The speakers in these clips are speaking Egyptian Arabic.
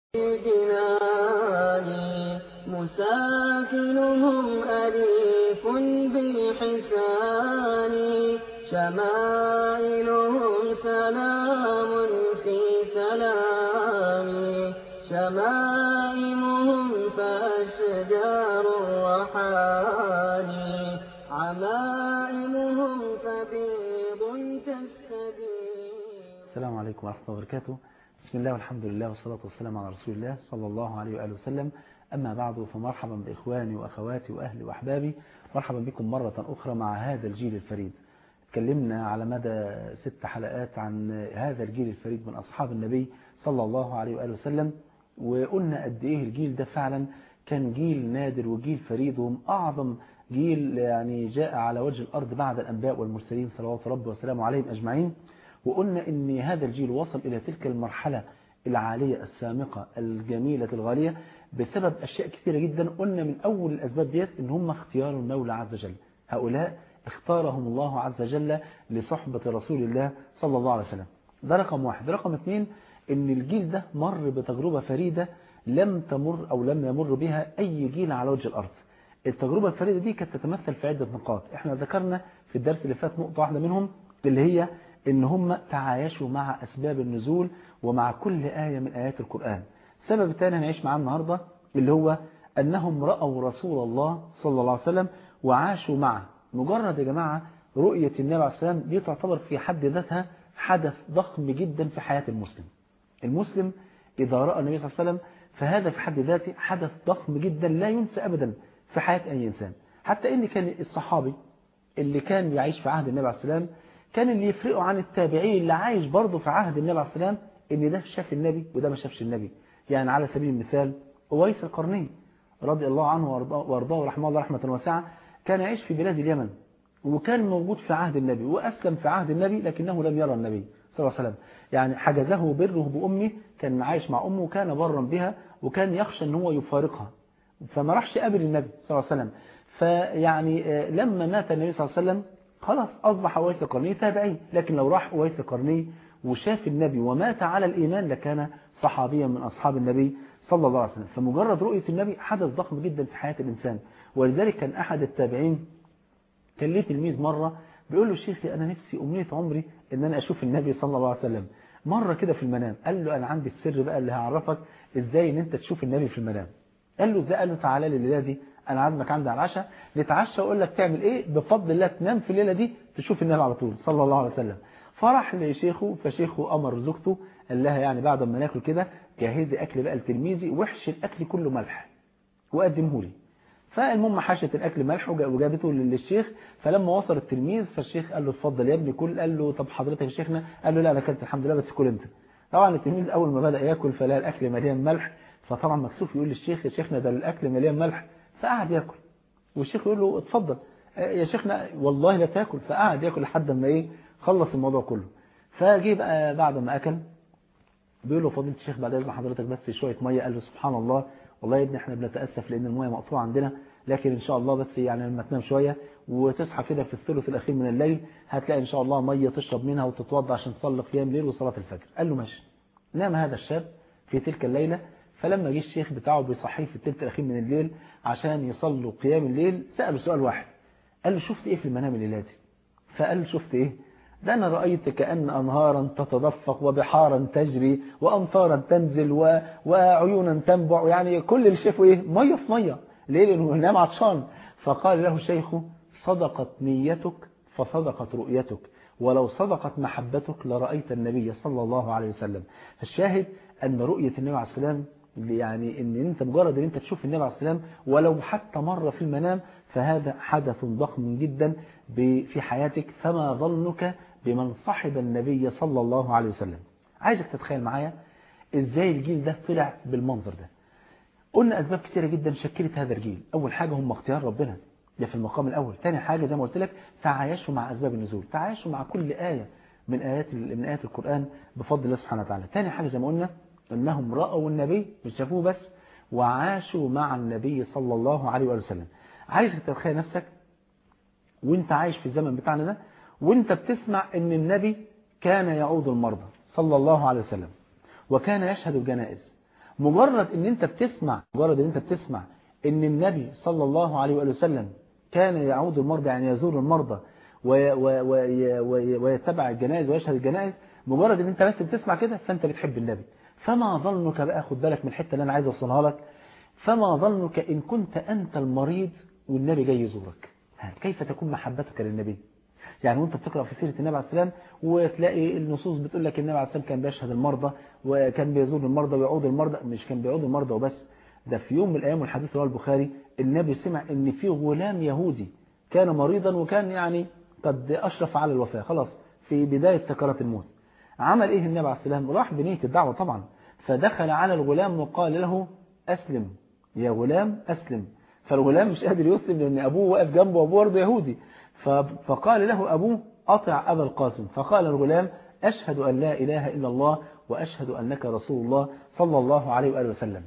جناني مساكنهم أليف بالحسان شمائلهم سلام في سلام شمائمهم فأشجار الرحاني عمائمهم فبيض كالسبيل السلام عليكم ورحمة الله وبركاته بسم الله والحمد لله والصلاة والسلام على رسول الله صلى الله عليه وآله وسلم أما بعد فمرحبا بإخواني وأخواتي وأهلي وأحبابي مرحبا بكم مرة أخرى مع هذا الجيل الفريد تكلمنا على مدى ست حلقات عن هذا الجيل الفريد من أصحاب النبي صلى الله عليه وآله وسلم وقلنا قد إيه الجيل ده فعلا كان جيل نادر وجيل فريد وهم أعظم جيل يعني جاء على وجه الأرض بعد الأنباء والمرسلين صلوات ربي وسلامه عليهم أجمعين وقلنا ان هذا الجيل وصل الى تلك المرحلة العالية السامقة الجميلة الغالية بسبب اشياء كثيرة جدا قلنا من اول الاسباب ديت ان هم اختيار المولى عز وجل هؤلاء اختارهم الله عز وجل لصحبة رسول الله صلى الله عليه وسلم ده رقم واحد رقم اثنين ان الجيل ده مر بتجربة فريدة لم تمر او لم يمر بها اي جيل على وجه الارض التجربة الفريدة دي كانت تتمثل في عدة نقاط احنا ذكرنا في الدرس اللي فات نقطة واحدة منهم اللي هي ان هم تعايشوا مع اسباب النزول ومع كل آية من آيات القرآن السبب الثاني هنعيش معاه النهاردة اللي هو انهم رأوا رسول الله صلى الله عليه وسلم وعاشوا معه مجرد يا جماعة رؤية النبي عليه السلام دي تعتبر في حد ذاتها حدث ضخم جدا في حياة المسلم المسلم إذا رأى النبي صلى الله عليه وسلم فهذا في حد ذاته حدث ضخم جدا لا ينسى أبدا في حياة أي إنسان حتى إن كان الصحابي اللي كان يعيش في عهد النبي عليه السلام كان اللي يفرقوا عن التابعين اللي عايش برضه في عهد النبي عليه السلام ان ده شاف النبي وده ما شافش النبي يعني على سبيل المثال أويس القرني رضي الله عنه وارضاه ورحمه الله رحمة واسعة كان يعيش في بلاد اليمن وكان موجود في عهد النبي وأسلم في عهد النبي لكنه لم يرى النبي صلى الله عليه وسلم يعني حجزه بره بأمه كان عايش مع أمه وكان برا بها وكان يخشى ان هو يفارقها فما راحش قابل النبي صلى الله عليه وسلم فيعني لما مات النبي صلى الله عليه وسلم خلاص أصبح أويس القرني تابعي لكن لو راح أويس القرني وشاف النبي ومات على الإيمان لكان صحابيا من أصحاب النبي صلى الله عليه وسلم فمجرد رؤية النبي حدث ضخم جدا في حياة الإنسان ولذلك كان أحد التابعين كان ليه تلميذ مرة بيقول له شيخي أنا نفسي أمنية عمري إن أنا أشوف النبي صلى الله عليه وسلم مرة كده في المنام قال له أنا عندي السر بقى اللي هعرفك إزاي إن أنت تشوف النبي في المنام قال له إزاي قال له تعالى لي الليلة دي انا عازمك عندي على العشاء نتعشى واقول لك تعمل ايه بفضل الله تنام في الليله دي تشوف النبي على طول صلى الله عليه وسلم فرح لشيخه فشيخه امر زوجته قال لها يعني بعد ما ناكل كده جهزي اكل بقى لتلميذي وحش الاكل كله ملح وقدمه لي فالمهم حشت الاكل ملح وجابته للشيخ فلما وصل التلميذ فالشيخ قال له اتفضل يا ابني كل قال له طب حضرتك يا شيخنا قال له لا انا اكلت الحمد لله بس كل انت طبعا التلميذ اول ما بدا ياكل فلقى الاكل مليان ملح فطبعا مكسوف يقول للشيخ يا شيخنا ده الاكل مليان ملح فقعد ياكل والشيخ يقول له اتفضل يا شيخنا والله لا تاكل فقعد ياكل لحد ما ايه خلص الموضوع كله فجه بقى بعد ما اكل بيقول له فضيله الشيخ بعد اذن حضرتك بس شويه ميه قال له سبحان الله والله يا ابني احنا بنتاسف لان الميه مقطوعه عندنا لكن ان شاء الله بس يعني لما تنام شويه وتصحى كده في الثلث الاخير من الليل هتلاقي ان شاء الله ميه تشرب منها وتتوضا عشان تصلي قيام ليل وصلاه الفجر قال له ماشي نام هذا الشاب في تلك الليله فلما جه الشيخ بتاعه بيصحيه في الثلث الاخير من الليل عشان يصلوا قيام الليل سأله سؤال واحد قال له شفت ايه في المنام الليلة دي فقال له شفت ايه ده انا رأيت كأن انهارا تتدفق وبحارا تجري وامطارا تنزل و... وعيونا تنبع يعني كل اللي شافه ايه مية في مية ليه لانه نام عطشان فقال له شيخه صدقت نيتك فصدقت رؤيتك ولو صدقت محبتك لرأيت النبي صلى الله عليه وسلم الشاهد أن رؤية النبي عليه السلام يعني ان انت مجرد ان انت تشوف النبي عليه السلام ولو حتى مرة في المنام فهذا حدث ضخم جدا في حياتك فما ظنك بمن صحب النبي صلى الله عليه وسلم عايزك تتخيل معايا ازاي الجيل ده طلع بالمنظر ده قلنا اسباب كتيرة جدا شكلت هذا الجيل اول حاجة هم اختيار ربنا ده في المقام الاول ثاني حاجة زي ما قلت لك تعايشوا مع اسباب النزول تعايشوا مع كل آية من آيات من آيات القرآن بفضل الله سبحانه وتعالى ثاني حاجة زي ما قلنا انهم رأوا النبي مش شافوه بس وعاشوا مع النبي صلى الله عليه وسلم عايزك تتخيل نفسك وانت عايش في الزمن بتاعنا ده وانت بتسمع ان النبي كان يعود المرضى صلى الله عليه وسلم وكان يشهد الجنائز مجرد ان انت بتسمع مجرد ان انت بتسمع ان النبي صلى الله عليه وآله وسلم كان يعود المرضى يعني يزور المرضى ويتبع الجنائز ويشهد الجنائز مجرد ان انت بس بتسمع كده فانت بتحب النبي فما ظنك بقى خد بالك من الحته اللي انا عايز اوصلها لك فما ظنك ان كنت انت المريض والنبي جاي يزورك كيف تكون محبتك للنبي يعني وانت بتقرا في سيره النبي عليه السلام وتلاقي النصوص بتقول لك النبي عليه السلام كان بيشهد المرضى وكان بيزور المرضى ويعود المرضى مش كان بيعود المرضى وبس ده في يوم من الايام والحديث رواه البخاري النبي سمع ان في غلام يهودي كان مريضا وكان يعني قد اشرف على الوفاه خلاص في بدايه سكرات الموت عمل ايه النبي عليه السلام راح بنيه الدعوه طبعا فدخل على الغلام وقال له اسلم يا غلام اسلم فالغلام مش قادر يسلم لان ابوه واقف جنبه وابوه برضه يهودي فقال له ابوه اطع ابا القاسم فقال الغلام اشهد ان لا اله الا الله واشهد انك رسول الله صلى الله عليه واله وسلم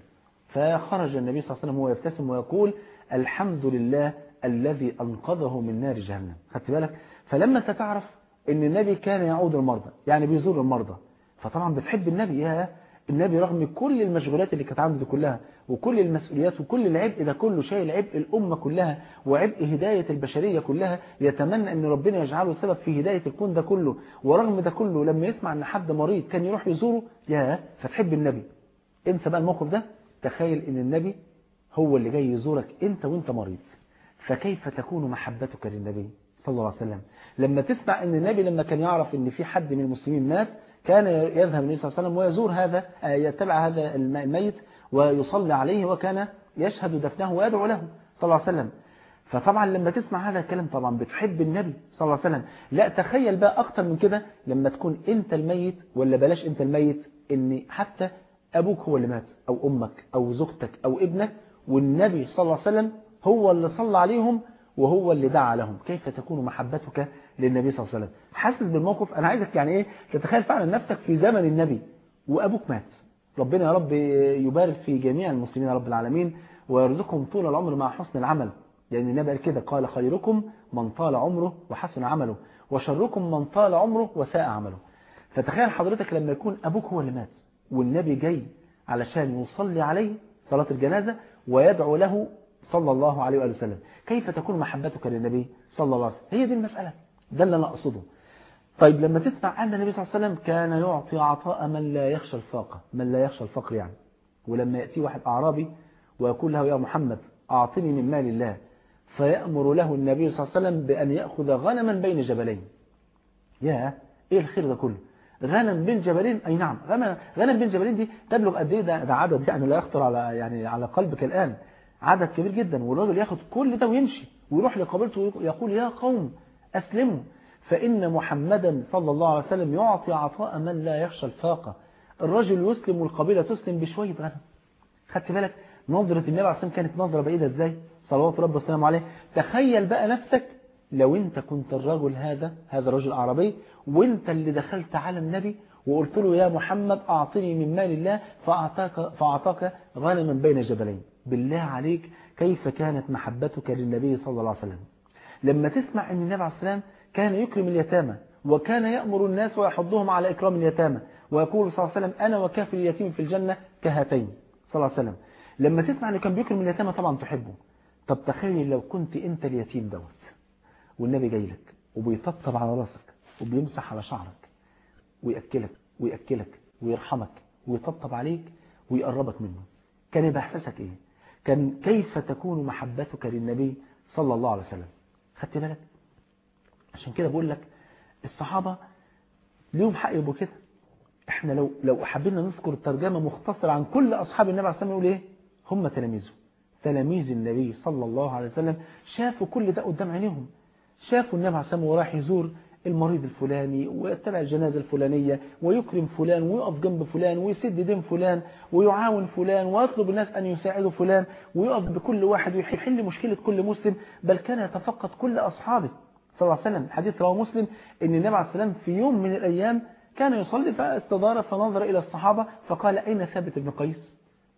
فخرج النبي صلى الله عليه وسلم وهو يبتسم ويقول الحمد لله الذي أنقذه من نار جهنم خدت بالك فلما تتعرف ان النبي كان يعود المرضى يعني بيزور المرضى فطبعا بتحب النبي يا النبي رغم كل المشغولات اللي كانت عنده دي كلها وكل المسؤوليات وكل العبء ده كله شايل عبء الأمة كلها وعبء هداية البشرية كلها يتمنى أن ربنا يجعله سبب في هداية الكون ده كله ورغم ده كله لما يسمع أن حد مريض كان يروح يزوره يا فتحب النبي انسى بقى الموقف ده تخيل أن النبي هو اللي جاي يزورك انت وانت مريض فكيف تكون محبتك للنبي صلى الله عليه وسلم لما تسمع ان النبي لما كان يعرف ان في حد من المسلمين مات كان يذهب النبي صلى الله عليه وسلم ويزور هذا يتبع هذا الميت ويصلي عليه وكان يشهد دفنه ويدعو له صلى الله عليه وسلم فطبعا لما تسمع هذا الكلام طبعا بتحب النبي صلى الله عليه وسلم لا تخيل بقى اكتر من كده لما تكون انت الميت ولا بلاش انت الميت ان حتى ابوك هو اللي مات او امك او زوجتك او ابنك والنبي صلى الله عليه وسلم هو اللي صلى عليهم وهو اللي دعا لهم كيف تكون محبتك للنبي صلى الله عليه وسلم حاسس بالموقف انا عايزك يعني ايه تتخيل فعلا نفسك في زمن النبي وابوك مات ربنا يا رب يبارك في جميع المسلمين يا رب العالمين ويرزقهم طول العمر مع حسن العمل لان النبي قال كده قال خيركم من طال عمره وحسن عمله وشركم من طال عمره وساء عمله فتخيل حضرتك لما يكون ابوك هو اللي مات والنبي جاي علشان يصلي عليه صلاة الجنازة ويدعو له صلى الله عليه وآله وسلم كيف تكون محبتك للنبي صلى الله عليه وسلم هي دي المسألة ده اللي أنا أقصده طيب لما تسمع أن النبي صلى الله عليه وسلم كان يعطي عطاء من لا يخشى الفاقة من لا يخشى الفقر يعني ولما يأتي واحد أعرابي ويقول له يا محمد أعطني من مال الله فيأمر له النبي صلى الله عليه وسلم بأن يأخذ غنما بين جبلين يا إيه الخير ده كله غنم بين جبلين أي نعم غنم, غنم بين جبلين دي تبلغ قد إيه ده, ده عدد يعني لا يخطر على يعني على قلبك الآن عدد كبير جدا والراجل ياخد كل ده ويمشي ويروح لقبيلته ويقول يا قوم أسلموا فإن محمدا صلى الله عليه وسلم يعطي عطاء من لا يخشى الفاقة الرجل يسلم والقبيلة تسلم بشوية غنم خدت بالك نظرة النبي عليه الصلاة كانت نظرة بعيدة ازاي صلوات رب والسلام عليه تخيل بقى نفسك لو انت كنت الرجل هذا هذا الرجل عربي وانت اللي دخلت على النبي وقلت له يا محمد أعطني من مال الله فأعطاك, فأعطاك غنما بين جبلين بالله عليك كيف كانت محبتك للنبي صلى الله عليه وسلم لما تسمع أن النبي عليه السلام كان يكرم اليتامى وكان يأمر الناس ويحضهم على إكرام اليتامى ويقول صلى الله عليه وسلم أنا وكافل اليتيم في الجنة كهاتين صلى الله عليه وسلم لما تسمع أنه كان بيكرم اليتامى طبعا تحبه طب تخيل لو كنت أنت اليتيم دوت والنبي جاي لك وبيطبطب على راسك وبيمسح على شعرك ويأكلك ويأكلك ويرحمك ويطبطب عليك ويقربك منه كان يبقى احساسك ايه كان كيف تكون محبتك للنبي صلى الله عليه وسلم خدت بالك عشان كده بقول لك الصحابة ليهم حق يبقوا كده احنا لو لو حبينا نذكر ترجمة مختصرة عن كل أصحاب النبي عليه الصلاة والسلام يقول ايه هم تلاميذه تلاميذ النبي صلى الله عليه وسلم شافوا كل ده قدام عينيهم شافوا النبي عليه الصلاة والسلام وراح يزور المريض الفلاني ويتبع الجنازة الفلانية ويكرم فلان ويقف جنب فلان ويسد دين فلان ويعاون فلان ويطلب الناس أن يساعدوا فلان ويقف بكل واحد ويحل مشكلة كل مسلم بل كان يتفقد كل أصحابه صلى الله عليه وسلم حديث رواه مسلم أن النبي عليه السلام في يوم من الأيام كان يصلي فاستدار فنظر إلى الصحابة فقال أين ثابت بن قيس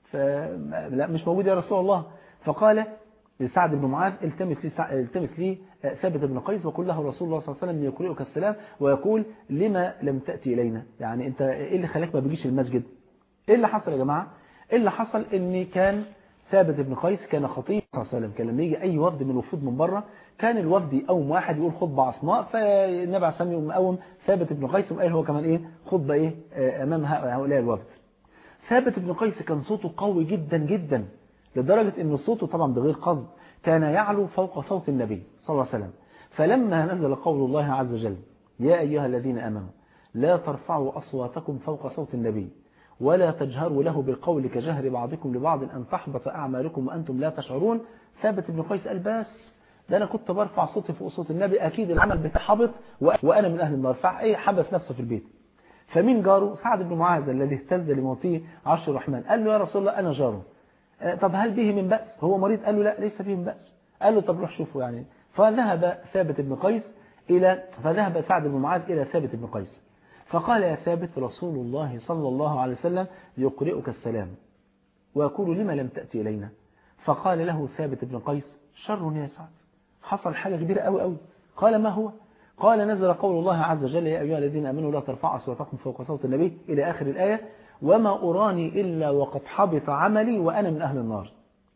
فلا مش موجود يا رسول الله فقال لسعد بن معاذ التمس لي, سع... التمس لي ثابت بن قيس وقل له رسول الله صلى الله عليه وسلم يقرئك السلام ويقول لما لم تأتي إلينا يعني أنت إيه اللي خلاك ما بيجيش المسجد إيه اللي حصل يا جماعة اللي حصل ان كان ثابت بن قيس كان خطيب صلى الله عليه وسلم كان لما يجي اي وفد من الوفود من بره كان الوفد يقوم واحد يقول خطبه عصماء فالنبي عليه الصلاه والسلام يقوم ثابت بن قيس وقال هو كمان ايه خطبه ايه امام هؤلاء الوفد ثابت بن قيس كان صوته قوي جدا جدا لدرجة ان صوته طبعا بغير قصد كان يعلو فوق صوت النبي صلى الله عليه وسلم فلما نزل قول الله عز وجل يا أيها الذين أمنوا لا ترفعوا أصواتكم فوق صوت النبي ولا تجهروا له بالقول كجهر بعضكم لبعض أن تحبط أعمالكم وأنتم لا تشعرون ثابت بن قيس قال بس ده أنا كنت برفع صوتي فوق صوت النبي أكيد العمل بتحبط وأنا من أهل النار فإيه حبس نفسه في البيت فمين جاره سعد بن معاذ الذي اهتز لموتيه عرش الرحمن قال له يا رسول الله أنا جاره طب هل به من بأس هو مريض قال له لا ليس به من بأس قال له طب روح شوفه يعني فذهب ثابت بن قيس إلى فذهب سعد بن معاذ إلى ثابت بن قيس فقال يا ثابت رسول الله صلى الله عليه وسلم يقرئك السلام ويقول لما لم تأتي إلينا فقال له ثابت بن قيس شر يا سعد حصل حاجة كبيرة قوي قوي قال ما هو قال نزل قول الله عز وجل يا أيها الذين أمنوا لا ترفعوا أصواتكم فوق صوت النبي إلى آخر الآية وما أراني إلا وقد حبط عملي وأنا من أهل النار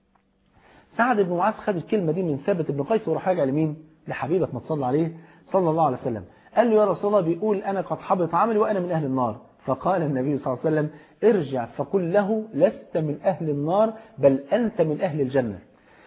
سعد بن معاذ خد الكلمة دي من ثابت بن قيس وراح راجع لمين لحبيبك ما تصلى عليه صلى الله عليه وسلم قال له يا رسول الله بيقول أنا قد حبط عملي وأنا من أهل النار فقال النبي صلى الله عليه وسلم ارجع فقل له لست من أهل النار بل أنت من أهل الجنة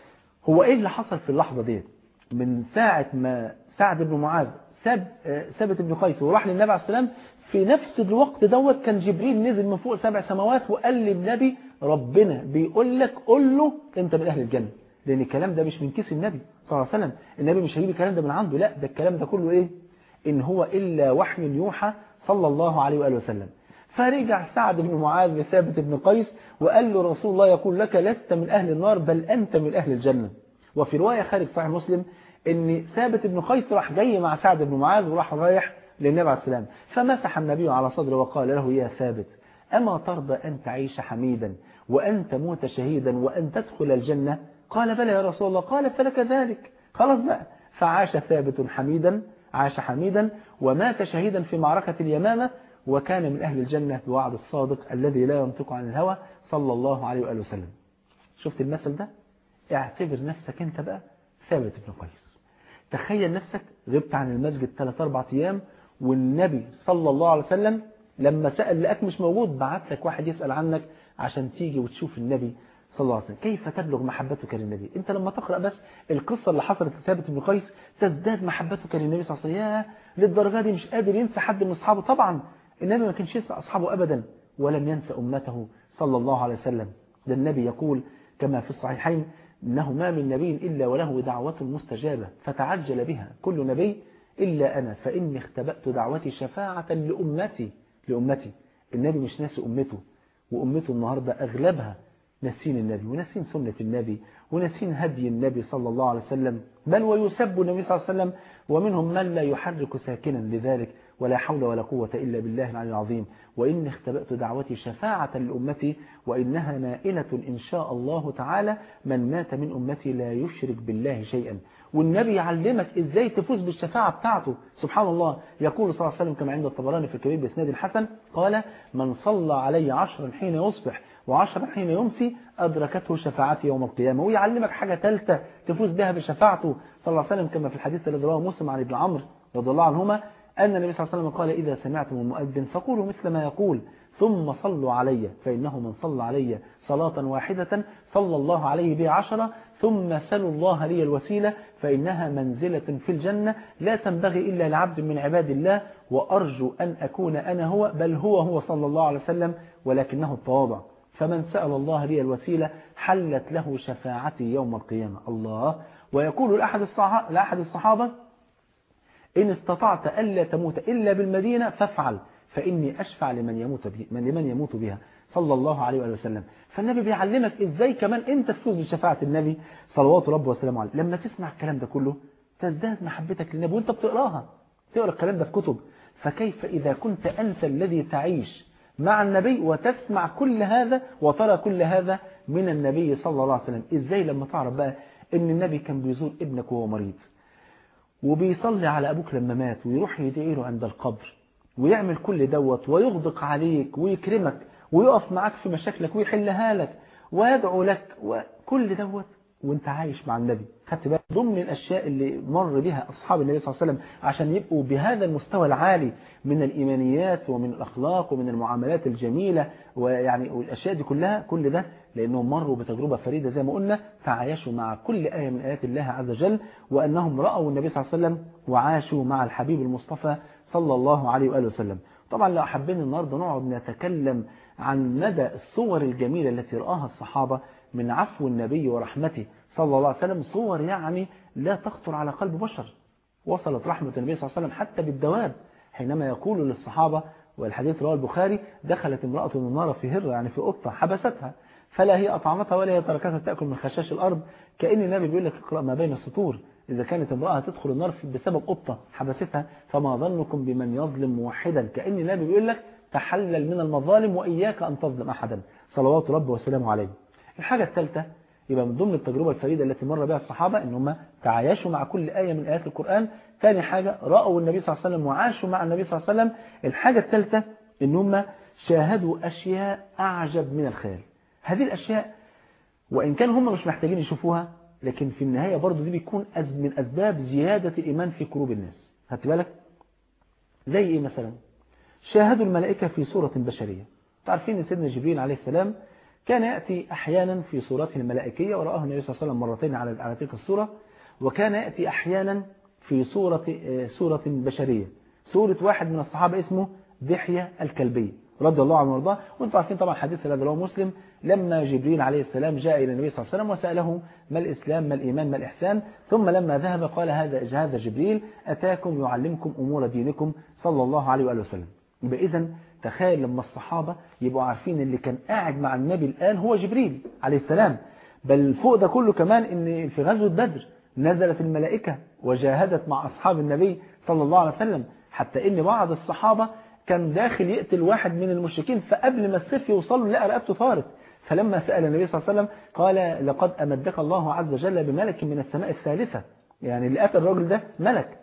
هو إيه اللي حصل في اللحظة دي من ساعة ما سعد بن معاذ ساب ثابت بن قيس وراح للنبي عليه السلام في نفس الوقت دوت كان جبريل نزل من فوق سبع سماوات وقال للنبي ربنا بيقول لك قول له انت من اهل الجنه لان الكلام ده مش من كيس النبي صلى الله عليه وسلم النبي مش هيجيب الكلام ده من عنده لا ده الكلام ده كله ايه ان هو الا وحي يوحى صلى الله عليه واله وسلم فرجع سعد بن معاذ لثابت بن قيس وقال له رسول الله يقول لك لست من اهل النار بل انت من اهل الجنه وفي روايه خارج صحيح مسلم ان ثابت بن قيس راح جاي مع سعد بن معاذ وراح رايح للنبي عليه السلام فمسح النبي على صدره وقال له يا ثابت أما ترضى أن تعيش حميدا وأن تموت شهيدا وأن تدخل الجنة قال بلى يا رسول الله قال فلك ذلك خلاص بقى فعاش ثابت حميدا عاش حميدا ومات شهيدا في معركة اليمامة وكان من أهل الجنة بوعد الصادق الذي لا ينطق عن الهوى صلى الله عليه وآله وسلم شفت المثل ده اعتبر نفسك انت بقى ثابت بن قيس تخيل نفسك غبت عن المسجد 3 4 ايام والنبي صلى الله عليه وسلم لما سأل لقاك مش موجود بعت لك واحد يسأل عنك عشان تيجي وتشوف النبي صلى الله عليه وسلم كيف تبلغ محبتك للنبي انت لما تقرأ بس القصة اللي حصلت لثابت بن قيس تزداد محبتك للنبي صلى الله عليه وسلم يا للدرجة دي مش قادر ينسى حد من أصحابه طبعا النبي ما كانش ينسى أصحابه أبدا ولم ينسى أمته صلى الله عليه وسلم ده النبي يقول كما في الصحيحين إنه ما من نبي إلا وله دعوة مستجابة فتعجل بها كل نبي إلا أنا فإني اختبأت دعوتي شفاعة لأمتي لأمتي النبي مش ناسي أمته وأمته النهاردة أغلبها ناسين النبي وناسين سنة النبي وناسين هدي النبي صلى الله عليه وسلم بل ويسب النبي صلى الله عليه وسلم ومنهم من لا يحرك ساكنا لذلك ولا حول ولا قوة إلا بالله العلي العظيم وإني اختبأت دعوتي شفاعة لأمتي وإنها نائلة إن شاء الله تعالى من مات من أمتي لا يشرك بالله شيئا والنبي يعلمك إزاي تفوز بالشفاعة بتاعته سبحان الله يقول صلى الله عليه وسلم كما عند الطبراني في الكبير بإسناد الحسن قال من صلى علي عشرا حين يصبح وعشرا حين يمسي أدركته شفاعتي يوم القيامة ويعلمك حاجة ثالثة تفوز بها بشفاعته صلى الله عليه وسلم كما في الحديث الذي رواه مسلم عن ابن عمرو رضي الله عنهما أن النبي صلى الله عليه وسلم قال إذا سمعتم المؤذن فقولوا مثل ما يقول ثم صلوا علي فإنه من صلى علي صلاة واحدة صلى الله عليه به عشرة ثم سلوا الله لي الوسيلة فإنها منزلة في الجنة لا تنبغي إلا لعبد من عباد الله وأرجو أن أكون أنا هو بل هو هو صلى الله عليه وسلم ولكنه التواضع فمن سأل الله لي الوسيلة حلت له شفاعتي يوم القيامة الله ويقول لأحد الصحابة, لأحد الصحابة إن استطعت ألا تموت إلا بالمدينة فافعل فإني أشفع لمن يموت, به لمن يموت بها صلى الله عليه وآله وسلم فالنبي بيعلمك إزاي كمان أنت تفوز بشفاعة النبي صلوات ربه وسلامه عليه لما تسمع الكلام ده كله تزداد محبتك للنبي وانت بتقراها تقرا الكلام ده في كتب فكيف إذا كنت أنت الذي تعيش مع النبي وتسمع كل هذا وترى كل هذا من النبي صلى الله عليه وسلم إزاي لما تعرف بقى أن النبي كان بيزور ابنك وهو مريض وبيصلي على أبوك لما مات ويروح يدعي له عند القبر ويعمل كل دوت ويغدق عليك ويكرمك ويقف معاك في مشاكلك ويحلها لك ويدعو لك وكل دوت وانت عايش مع النبي خدت بالك ضمن الاشياء اللي مر بها اصحاب النبي صلى الله عليه وسلم عشان يبقوا بهذا المستوى العالي من الايمانيات ومن الاخلاق ومن المعاملات الجميله ويعني والاشياء دي كلها كل ده لانهم مروا بتجربه فريده زي ما قلنا تعايشوا مع كل ايه من ايات الله عز وجل وانهم راوا النبي صلى الله عليه وسلم وعاشوا مع الحبيب المصطفى صلى الله عليه واله وسلم طبعا لو حابين النهارده نقعد نتكلم عن مدى الصور الجميله التي راها الصحابه من عفو النبي ورحمته صلى الله عليه وسلم صور يعني لا تخطر على قلب بشر وصلت رحمة النبي صلى الله عليه وسلم حتى بالدواب حينما يقول للصحابة والحديث رواه البخاري دخلت امرأة النار في هرة يعني في قطة حبستها فلا هي أطعمتها ولا هي تركتها تأكل من خشاش الأرض كأن النبي بيقول لك اقرأ ما بين السطور إذا كانت امرأة تدخل النار بسبب قطة حبستها فما ظنكم بمن يظلم موحدا كأن النبي بيقول لك تحلل من المظالم وإياك أن تظلم أحدا صلوات ربه وسلامه عليه الحاجة الثالثة يبقى من ضمن التجربة الفريدة التي مر بها الصحابة ان هم تعايشوا مع كل آية من آيات القرآن ثاني حاجة رأوا النبي صلى الله عليه وسلم وعاشوا مع النبي صلى الله عليه وسلم الحاجة الثالثة ان هم شاهدوا أشياء أعجب من الخيال هذه الأشياء وإن كانوا هم مش محتاجين يشوفوها لكن في النهاية برضو دي بيكون من أسباب زيادة الإيمان في قلوب الناس هات بالك زي إيه مثلا شاهدوا الملائكة في صورة بشرية تعرفين ان سيدنا جبريل عليه السلام كان يأتي أحيانا في صورته الملائكية ورآه النبي صلى الله عليه وسلم مرتين على على تلك الصورة وكان يأتي أحيانا في صورة صورة بشرية صورة واحد من الصحابة اسمه دحية الكلبي رضي الله عنه وارضاه وانتم عارفين طبعا حديث الذي رواه مسلم لما جبريل عليه السلام جاء إلى النبي صلى الله عليه وسلم وسأله ما الإسلام ما الإيمان ما الإحسان ثم لما ذهب قال هذا هذا جبريل أتاكم يعلمكم أمور دينكم صلى الله عليه وآله وسلم يبقى إذا تخيل لما الصحابة يبقوا عارفين اللي كان قاعد مع النبي الآن هو جبريل عليه السلام بل فوق ده كله كمان ان في غزوة بدر نزلت الملائكة وجاهدت مع أصحاب النبي صلى الله عليه وسلم حتى ان بعض الصحابة كان داخل يقتل واحد من المشركين فقبل ما السيف يوصل لقى رقبته طارت فلما سأل النبي صلى الله عليه وسلم قال لقد أمدك الله عز وجل بملك من السماء الثالثة يعني اللي قتل الراجل ده ملك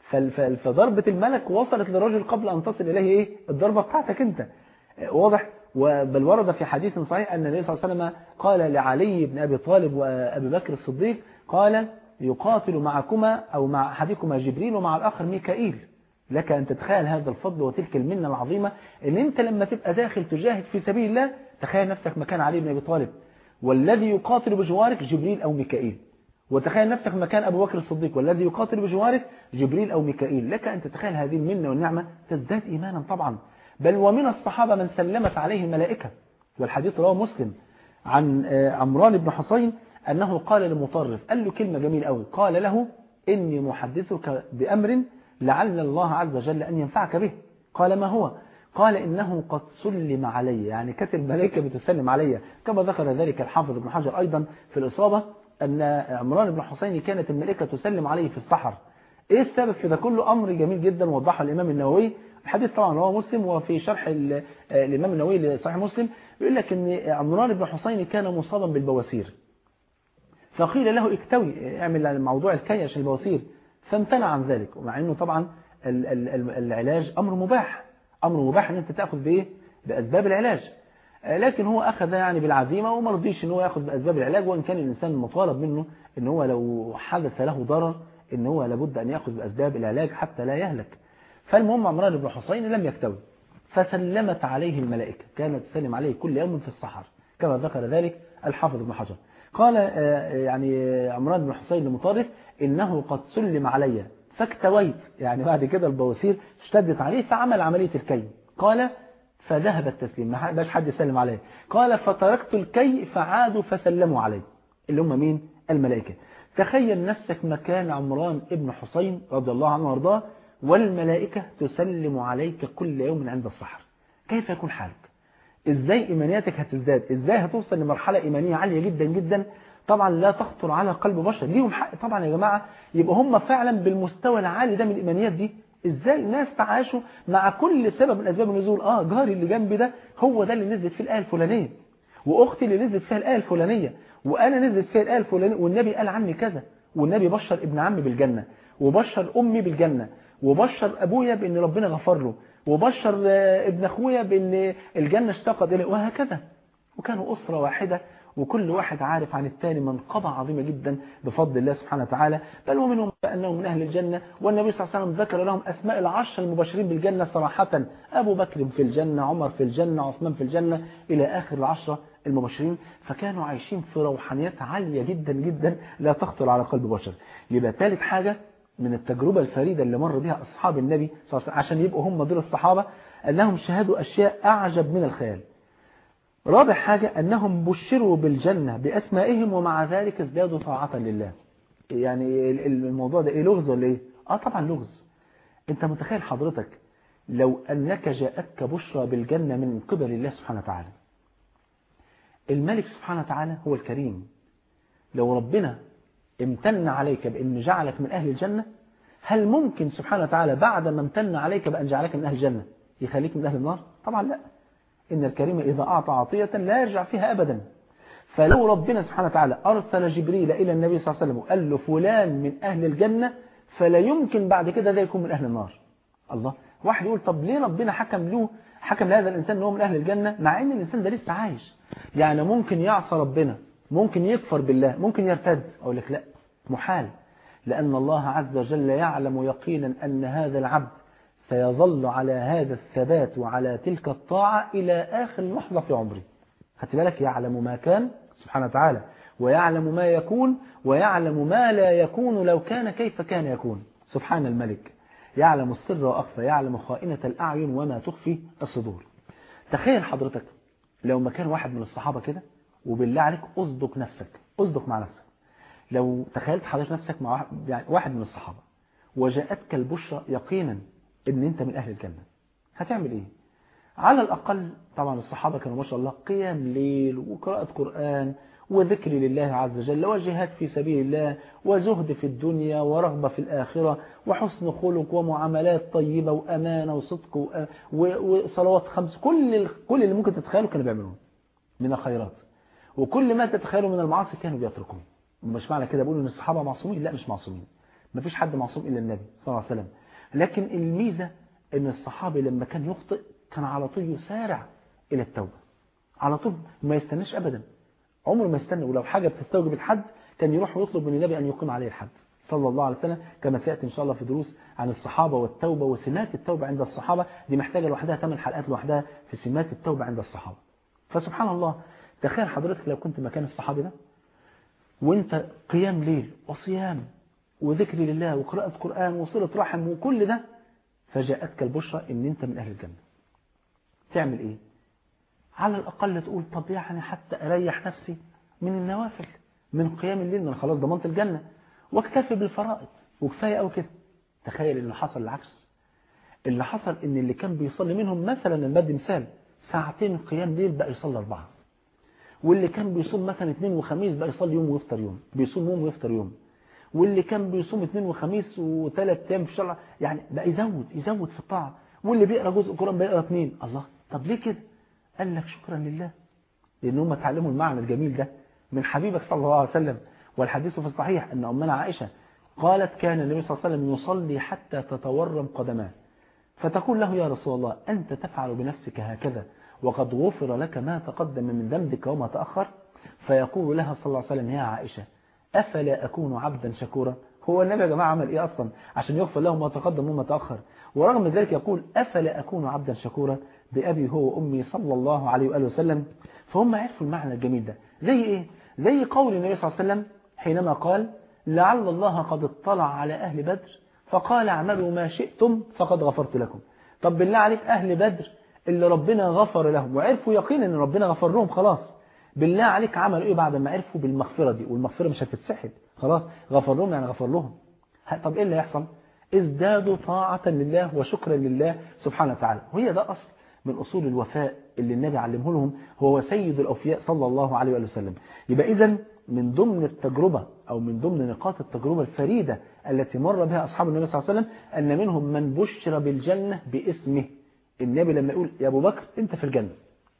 فضربة الملك وصلت للرجل قبل أن تصل إليه إيه؟ الضربة بتاعتك أنت واضح بل ورد في حديث صحيح أن النبي صلى الله عليه وسلم قال لعلي بن أبي طالب وأبي بكر الصديق قال يقاتل معكما أو مع أحدكما جبريل ومع الآخر ميكائيل لك أن تتخيل هذا الفضل وتلك المنة العظيمة أن أنت لما تبقى داخل تجاهد في سبيل الله تخيل نفسك مكان علي بن أبي طالب والذي يقاتل بجوارك جبريل أو ميكائيل وتخيل نفسك مكان أبو بكر الصديق والذي يقاتل بجوارك جبريل أو ميكائيل لك أن تتخيل هذه المنة والنعمة تزداد إيمانا طبعا بل ومن الصحابة من سلمت عليه الملائكة والحديث رواه مسلم عن عمران بن حصين أنه قال لمطرف قال له كلمة جميلة قوي قال له إني محدثك بأمر لعل الله عز وجل أن ينفعك به قال ما هو قال إنه قد سلم علي يعني كانت الملائكة بتسلم علي كما ذكر ذلك الحافظ ابن حجر أيضا في الإصابة أن عمران بن حسين كانت الملائكة تسلم عليه في السحر إيه السبب في ده كله أمر جميل جدا وضحه الإمام النووي الحديث طبعا رواه مسلم وفي شرح الإمام النووي لصحيح مسلم يقول لك أن عمران بن حسين كان مصابا بالبواسير فقيل له اكتوي اعمل موضوع الكي عشان البواسير فامتنع عن ذلك ومع أنه طبعا العلاج أمر مباح أمر مباح أن أنت تأخذ بإيه بأسباب العلاج لكن هو أخذ يعني بالعزيمة وما رضيش ان هو ياخذ بأسباب العلاج وإن كان الإنسان مطالب منه ان هو لو حدث له ضرر ان هو لابد أن يأخذ بأسباب العلاج حتى لا يهلك فالمهم عمران بن حسين لم يكتوي فسلمت عليه الملائكة كانت تسلم عليه كل يوم في السحر كما ذكر ذلك الحافظ ابن حجر قال يعني عمران بن حسين لمطرف إنه قد سلم علي فاكتويت يعني بعد كده البواسير اشتدت عليه فعمل عملية الكي قال فذهب التسليم ما باش حد يسلم عليه قال فتركت الكي فعادوا فسلموا علي اللي هم مين الملائكة تخيل نفسك مكان عمران ابن حسين رضي الله عنه وارضاه والملائكة تسلم عليك كل يوم عند السحر كيف يكون حالك ازاي ايمانياتك هتزداد ازاي هتوصل لمرحلة ايمانية عالية جدا جدا طبعا لا تخطر على قلب بشر ليهم حق طبعا يا جماعة يبقى هم فعلا بالمستوى العالي ده من الايمانيات دي ازاي ناس تعاشوا مع كل سبب من اسباب النزول اه جاري اللي جنبي ده هو ده اللي نزلت فيه الايه الفلانيه واختي اللي نزلت فيها الايه الفلانيه وانا نزلت فيها الايه الفلانيه والنبي قال عني كذا والنبي بشر ابن عمي بالجنه وبشر امي بالجنه وبشر ابويا بان ربنا غفر له وبشر ابن اخويا بان الجنة اشتقت اليه وهكذا وكانوا أسرة واحدة وكل واحد عارف عن الثاني منقبة عظيمة جدا بفضل الله سبحانه وتعالى بل ومنهم أنهم من أهل الجنة والنبي صلى الله عليه وسلم ذكر لهم أسماء العشر المباشرين بالجنة صراحة أبو بكر في الجنة عمر في الجنة عثمان في الجنة إلى آخر العشرة المباشرين فكانوا عايشين في روحانيات عالية جدا جدا لا تخطر على قلب بشر يبقى ثالث حاجة من التجربة الفريدة اللي مر بها أصحاب النبي صلى الله عليه وسلم عشان يبقوا هم دول الصحابة أنهم شهدوا أشياء أعجب من الخيال رابع حاجة أنهم بشروا بالجنة بأسمائهم ومع ذلك ازدادوا طاعة لله يعني الموضوع ده إيه لغز ولا إيه آه طبعا لغز أنت متخيل حضرتك لو أنك جاءتك بشرى بالجنة من قبل الله سبحانه وتعالى الملك سبحانه وتعالى هو الكريم لو ربنا امتن عليك بأن جعلك من أهل الجنة هل ممكن سبحانه وتعالى بعد ما امتن عليك بأن جعلك من أهل الجنة يخليك من أهل النار طبعا لا إن الكريم إذا أعطى عطية لا يرجع فيها أبدا فلو ربنا سبحانه وتعالى أرسل جبريل إلى النبي صلى الله عليه وسلم وقال له فلان من أهل الجنة فلا يمكن بعد كده ده يكون من أهل النار الله واحد يقول طب ليه ربنا حكم له حكم لهذا الإنسان أنه من أهل الجنة مع أن الإنسان ده لسه عايش يعني ممكن يعصى ربنا ممكن يكفر بالله ممكن يرتد أقول لك لا محال لأن الله عز وجل يعلم يقينا أن هذا العبد سيظل على هذا الثبات وعلى تلك الطاعة إلى آخر لحظة في عمره خدت بالك يعلم ما كان سبحانه وتعالى ويعلم ما يكون ويعلم ما لا يكون لو كان كيف كان يكون سبحان الملك يعلم السر وأخفى يعلم خائنة الأعين وما تخفي الصدور تخيل حضرتك لو ما كان واحد من الصحابة كده وبالله عليك أصدق نفسك أصدق مع نفسك لو تخيلت حضرتك نفسك مع واحد, يعني واحد من الصحابة وجاءتك البشرى يقينا ان انت من اهل الجنة هتعمل ايه على الاقل طبعا الصحابة كانوا ما شاء الله قيام ليل وقراءة قرآن وذكر لله عز وجل وجهاد في سبيل الله وزهد في الدنيا ورغبة في الآخرة وحسن خلق ومعاملات طيبة وأمانة وصدق وصلوات خمس كل كل اللي ممكن تتخيله كانوا بيعملوه من الخيرات وكل ما تتخيله من المعاصي كانوا بيتركوه مش معنى كده بقول ان الصحابة معصومين لا مش معصومين مفيش حد معصوم إلا النبي صلى الله عليه وسلم لكن الميزة ان الصحابي لما كان يخطئ كان على طول يسارع الى التوبة على طول ما يستناش ابدا عمره ما يستنى ولو حاجة بتستوجب الحد كان يروح ويطلب من النبي ان يقيم عليه الحد صلى الله عليه وسلم كما سيأتي إن شاء الله في دروس عن الصحابة والتوبة وسمات التوبة عند الصحابة دي محتاجة لوحدها ثمان حلقات لوحدها في سمات التوبة عند الصحابة فسبحان الله تخيل حضرتك لو كنت مكان الصحابي ده وانت قيام ليل وصيام وذكر لله وقراءة قرآن وصلة رحم وكل ده فجاءتك البشرى ان انت من اهل الجنة تعمل ايه على الاقل تقول طب يعني حتى اريح نفسي من النوافل من قيام الليل من خلاص ضمنت الجنة واكتفي بالفرائض وكفاية او كده تخيل ان حصل العكس اللي حصل ان اللي كان بيصلي منهم مثلا المد مثال ساعتين قيام ليل بقى يصلي اربعة واللي كان بيصوم مثلا اثنين وخميس بقى يصلي يوم ويفطر يوم بيصوم يوم ويفطر يوم واللي كان بيصوم اثنين وخميس وثلاث ايام في الشرع يعني بقى يزود يزود في الطاعه واللي بيقرا جزء قران بيقرا اثنين الله طب ليه كده قال لك شكرا لله لان هم اتعلموا المعنى الجميل ده من حبيبك صلى الله عليه وسلم والحديث في الصحيح ان امنا عائشه قالت كان النبي صلى الله عليه وسلم يصلي حتى تتورم قدماه فتقول له يا رسول الله أنت تفعل بنفسك هكذا وقد غفر لك ما تقدم من ذنبك وما تأخر فيقول لها صلى الله عليه وسلم يا عائشة أفلا أكون عبدا شكورا هو النبي يا جماعة عمل إيه أصلا عشان يغفر له ما تقدم وما تأخر ورغم ذلك يقول أفلا أكون عبدا شكورا بأبي هو وأمي صلى الله عليه وآله وسلم فهم عرفوا المعنى الجميل ده زي إيه زي قول النبي صلى الله عليه وسلم حينما قال لعل الله قد اطلع على أهل بدر فقال اعملوا ما شئتم فقد غفرت لكم طب بالله عليك أهل بدر اللي ربنا غفر لهم وعرفوا يقينا ان ربنا غفر لهم خلاص بالله عليك عملوا ايه بعد ما عرفوا بالمغفرة دي والمغفرة مش هتتسحب خلاص غفر لهم يعني غفر لهم طب ايه اللي يحصل ازدادوا طاعة لله وشكرا لله سبحانه وتعالى وهي ده أصل من أصول الوفاء اللي النبي علمه لهم هو سيد الأوفياء صلى الله عليه وآله وسلم يبقى إذا من ضمن التجربة أو من ضمن نقاط التجربة الفريدة التي مر بها أصحاب النبي صلى الله عليه وسلم أن منهم من بشر بالجنة باسمه النبي لما يقول يا أبو بكر أنت في الجنة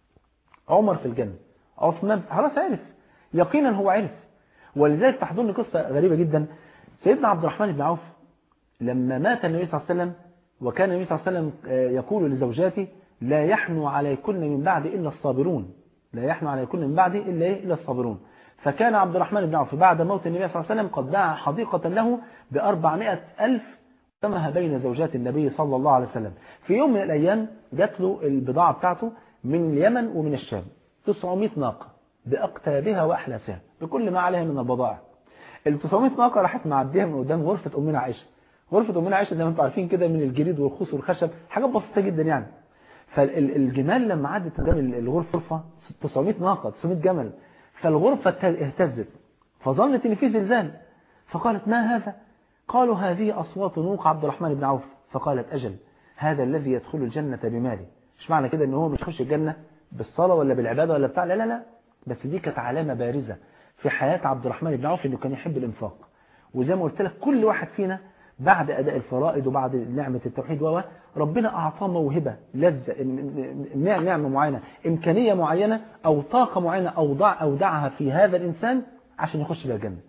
عمر في الجنة عثمان خلاص عرف يقينا هو عرف ولذلك تحضرني قصة غريبة جدا سيدنا عبد الرحمن بن عوف لما مات النبي صلى الله عليه وسلم وكان النبي صلى الله عليه وسلم يقول لزوجاته لا يحنو عليكن من بعد إلا الصابرون لا يحنو عليكن من بعد إلا إلا الصابرون فكان عبد الرحمن بن عوف بعد موت النبي صلى الله عليه وسلم قد دعا حديقة له بأربعمائة ألف سمها بين زوجات النبي صلى الله عليه وسلم في يوم من الأيام جات له البضاعة بتاعته من اليمن ومن الشام 900 ناقة بأقتابها وأحلاسها بكل ما عليها من البضائع ال 900 ناقة راحت معديها من قدام غرفة أمنا عائشة غرفة أمنا عائشة زي ما انتم عارفين كده من الجريد والخوص والخشب حاجات بسيطة جدا يعني فالجمال لما عدت قدام الغرفة 900 ناقة 900 جمل فالغرفة اهتزت فظنت ان في زلزال فقالت ما هذا قالوا هذه أصوات نوق عبد الرحمن بن عوف فقالت أجل هذا الذي يدخل الجنة بمالي مش معنى كده ان هو مش يخش الجنة بالصلاة ولا بالعبادة ولا بتاع لا لا لا بس دي كانت علامة بارزة في حياة عبد الرحمن بن عوف انه كان يحب الانفاق وزي ما قلت لك كل واحد فينا بعد أداء الفرائض وبعد نعمة التوحيد و ربنا أعطاه موهبة لذة نعمة معينة إمكانية معينة أو طاقة معينة أوضع أودعها في هذا الإنسان عشان يخش بها الجنة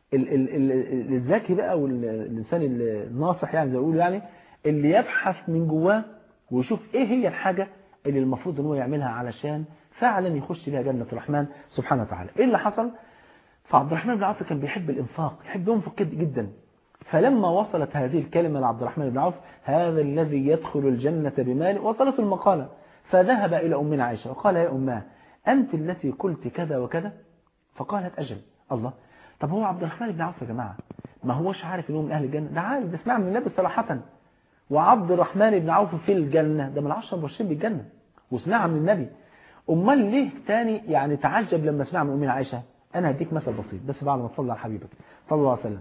الذكي بقى والإنسان الناصح يعني زي ما يعني اللي يبحث من جواه ويشوف إيه هي الحاجة اللي المفروض ان هو يعملها علشان فعلا يخش بها جنة الرحمن سبحانه وتعالى إيه اللي حصل فعبد الرحمن بن عوف كان بيحب الإنفاق يحب ينفق جدا فلما وصلت هذه الكلمة لعبد الرحمن بن عوف هذا الذي يدخل الجنة بمال وصلت المقالة فذهب إلى أمنا عائشة وقال يا أماه أنت التي قلت كذا وكذا فقالت أجل الله طب هو عبد الرحمن بن عوف يا جماعة ما هوش عارف انه من أهل الجنة ده عارف ده اسمع من النبي صراحة وعبد الرحمن بن عوف في الجنة ده من العشرة المبشرين بالجنة وسمعها من النبي أمال ليه تاني يعني تعجب لما سمع من أمنا عائشة أنا هديك مثل بسيط بس بعد ما تصلي على حبيبك صلى الله عليه وسلم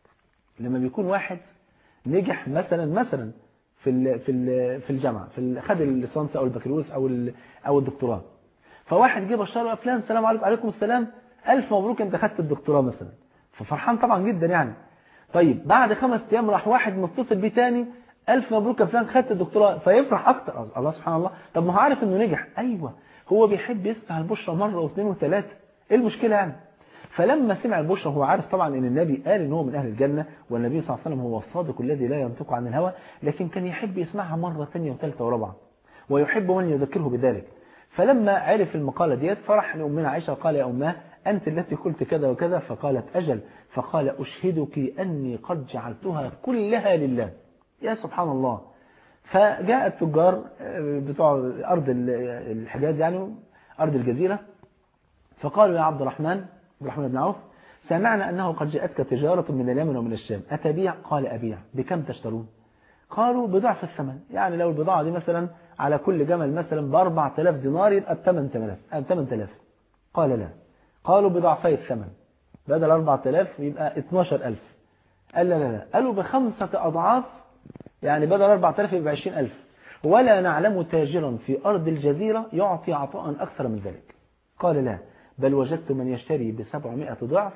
لما بيكون واحد نجح مثلا مثلا في ال في ال في الجامعه في خد الليسانس او البكالوريوس او او الدكتوراه فواحد جه بشره فلان السلام عليكم عليكم السلام الف مبروك انت خدت الدكتوراه مثلا ففرحان طبعا جدا يعني طيب بعد خمس ايام راح واحد متصل بيه تاني الف مبروك يا فلان خدت الدكتوراه فيفرح اكتر الله سبحان الله طب ما هو عارف انه نجح ايوه هو بيحب يسمع البشرى مره واثنين وثلاثه ايه المشكله يعني فلما سمع البشرى هو عارف طبعا ان النبي قال ان هو من اهل الجنة والنبي صلى الله عليه وسلم هو الصادق الذي لا ينطق عن الهوى لكن كان يحب يسمعها مرة ثانية وثالثة ورابعة ويحب من يذكره بذلك فلما عرف المقالة ديت فرح لأمنا عائشة قال يا أماه أنت التي قلت كذا وكذا فقالت أجل فقال أشهدك أني قد جعلتها كلها لله يا سبحان الله فجاء التجار بتوع أرض الحجاز يعني أرض الجزيرة فقالوا يا عبد الرحمن عبد الرحمن بن عوف سمعنا أنه قد جاءتك تجارة من اليمن ومن الشام أتبيع قال أبيع بكم تشترون قالوا بضعف الثمن يعني لو البضاعة دي مثلا على كل جمل مثلا ب 4000 دينار يبقى ب 8000 8000 قال لا قالوا بضعفي الثمن بدل 4000 يبقى 12000 قال لا لا لا قالوا بخمسة أضعاف يعني بدل 4000 يبقى 20000 ولا نعلم تاجرا في أرض الجزيرة يعطي عطاء أكثر من ذلك قال لا بل وجدت من يشتري بسبعمائة ضعف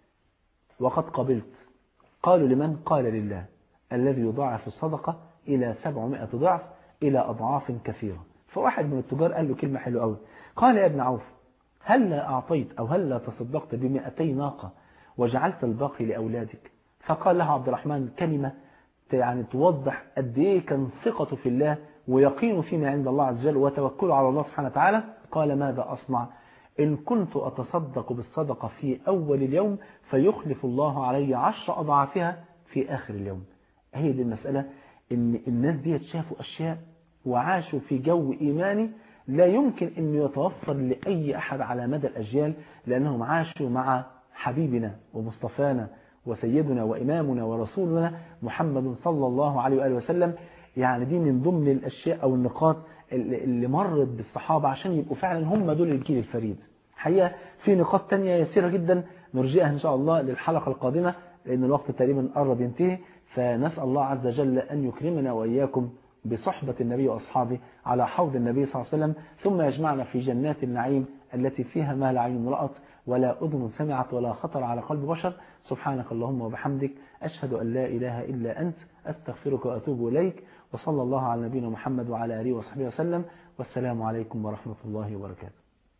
وقد قبلت قالوا لمن قال لله الذي يضاعف الصدقة إلى سبعمائة ضعف إلى أضعاف كثيرة فواحد من التجار قال له كلمة حلوة قوي قال يا ابن عوف هل لا أعطيت أو هل لا تصدقت بمئتي ناقة وجعلت الباقي لأولادك فقال له عبد الرحمن كلمة يعني توضح قد ايه كان ثقته في الله ويقينه فيما عند الله عز وجل وتوكله على الله سبحانه وتعالى قال ماذا أصنع إن كنت أتصدق بالصدقة في أول اليوم فيخلف الله علي عشر أضعافها في آخر اليوم هي دي المسألة إن الناس دي شافوا أشياء وعاشوا في جو إيماني لا يمكن أن يتوفر لأي أحد على مدى الأجيال لأنهم عاشوا مع حبيبنا ومصطفانا وسيدنا وإمامنا ورسولنا محمد صلى الله عليه وآله وسلم يعني دي من ضمن الأشياء أو النقاط اللي مرت بالصحابة عشان يبقوا فعلا هم دول الجيل الفريد حقيقة في نقاط تانية يسيرة جدا نرجئها إن شاء الله للحلقة القادمة لأن الوقت تقريبا قرب ينتهي فنسأل الله عز وجل أن يكرمنا وإياكم بصحبة النبي وأصحابه على حوض النبي صلى الله عليه وسلم ثم يجمعنا في جنات النعيم التي فيها ما لا عين رأت ولا أذن سمعت ولا خطر على قلب بشر سبحانك اللهم وبحمدك أشهد أن لا إله إلا أنت أستغفرك وأتوب إليك وصلى الله على نبينا محمد وعلى آله وصحبه وسلم والسلام عليكم ورحمة الله وبركاته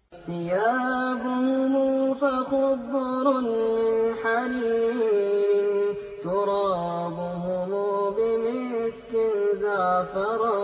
ثيابهم فخضر من حرير ترابهم فراق